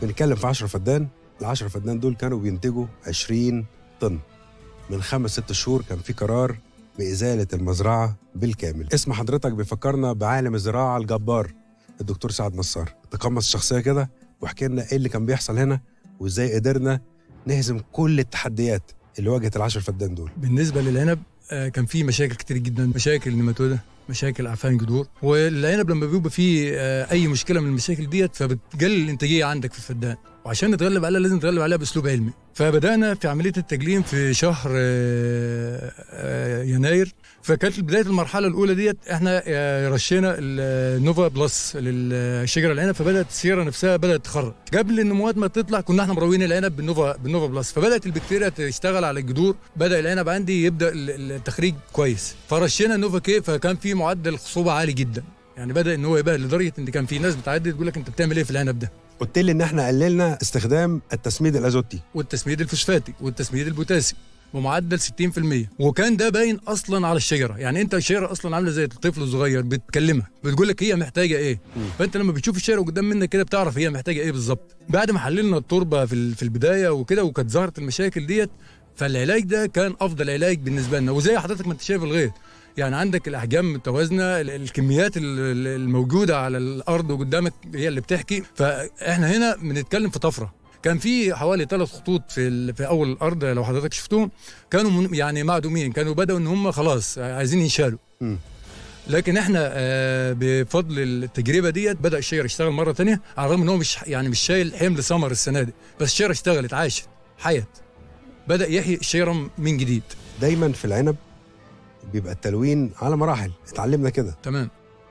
بنتكلم في 10 فدان ال 10 فدان دول كانوا بينتجوا 20 طن من خمس ست شهور كان في قرار بإزالة المزرعة بالكامل اسم حضرتك بيفكرنا بعالم الزراعة الجبار الدكتور سعد نصار تقمص الشخصية كده واحكي لنا ايه اللي كان بيحصل هنا وازاي قدرنا نهزم كل التحديات اللي واجهت العشر فدان دول بالنسبه للعنب آه، كان في مشاكل كتير جدا مشاكل نيماتودا مشاكل عفان جذور والعنب لما بيبقى فيه آه، اي مشكله من المشاكل ديت فبتقلل الانتاجيه عندك في الفدان وعشان نتغلب عليها لازم نتغلب عليها باسلوب علمي فبدانا في عمليه التجليم في شهر آه، آه، يناير فكانت بدايه المرحله الاولى ديت احنا آه، رشينا النوفا بلس للشجره العنب فبدات السياره نفسها بدات تخرج قبل النموات ما تطلع كنا احنا مرويين العنب بالنوفا بالنوفا بلس فبدات البكتيريا تشتغل على الجذور بدا العنب عندي يبدا ال- التخريج كويس فرشينا النوفا كي فكان في معدل خصوبه عالي جدا يعني بدا ان هو يبقى لدرجه ان كان في ناس بتعدي تقول لك انت بتعمل ايه في العنب ده قلت لي ان احنا قللنا استخدام التسميد الازوتي والتسميد الفوسفاتي والتسميد البوتاسي بمعدل 60% وكان ده باين اصلا على الشجره يعني انت الشجره اصلا عامله زي الطفل الصغير بتكلمها بتقول لك هي محتاجه ايه مم. فانت لما بتشوف الشجره قدام منك كده بتعرف هي محتاجه ايه بالظبط بعد ما حللنا التربه في ال- في البدايه وكده وكانت ظهرت المشاكل ديت فالعلاج ده كان افضل علاج بالنسبه لنا وزي حضرتك ما انت شايف الغيط يعني عندك الاحجام متوازنه ال- الكميات ال- ال- الموجوده على الارض وقدامك هي اللي بتحكي فاحنا هنا بنتكلم في طفره كان في حوالي ثلاث خطوط في ال- في اول الارض لو حضرتك شفتهم كانوا من- يعني معدومين كانوا بداوا ان هم خلاص عايزين ينشالوا مم. لكن احنا آه، بفضل التجربه ديت بدا الشجر يشتغل مره تانية على الرغم ان هو مش يعني مش شايل حمل ثمر السنه دي بس الشجره اشتغلت عاشت حيت بدا يحيي الشجره من جديد دايما في العنب بيبقى التلوين على مراحل اتعلمنا كده تمام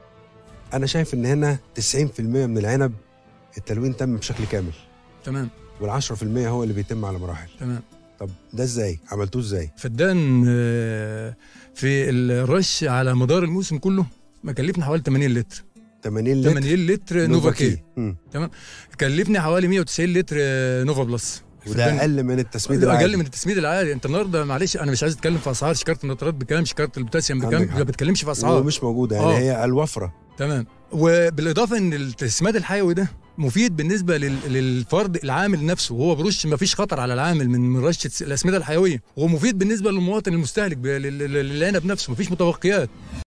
انا شايف ان هنا 90% من العنب التلوين تم بشكل كامل تمام وال10% هو اللي بيتم على مراحل تمام طب ده ازاي عملتوه ازاي فدان آه، في الرش على مدار الموسم كله ما كلفنا حوالي 80 لتر 80 لتر 80 لتر نوفا كي مم. كلفني حوالي 190 لتر آه، نوفا بلس وده فدان- اقل من التسميد ده العادي اقل من التسميد العادي انت النهارده معلش انا مش عايز اتكلم في اسعار شكاره النيترات بكام شكاره البوتاسيوم بكام عندك حق. ما بتكلمش في اسعار ومش موجوده يعني آه. هي الوفره تمام وبالاضافه ان التسميد الحيوي ده مفيد بالنسبه لل- للفرد العامل نفسه وهو برش ما فيش خطر على العامل من من رشه الاسمده الحيويه ومفيد بالنسبه للمواطن المستهلك ب- لل- لل- للعنب نفسه ما فيش متبقيات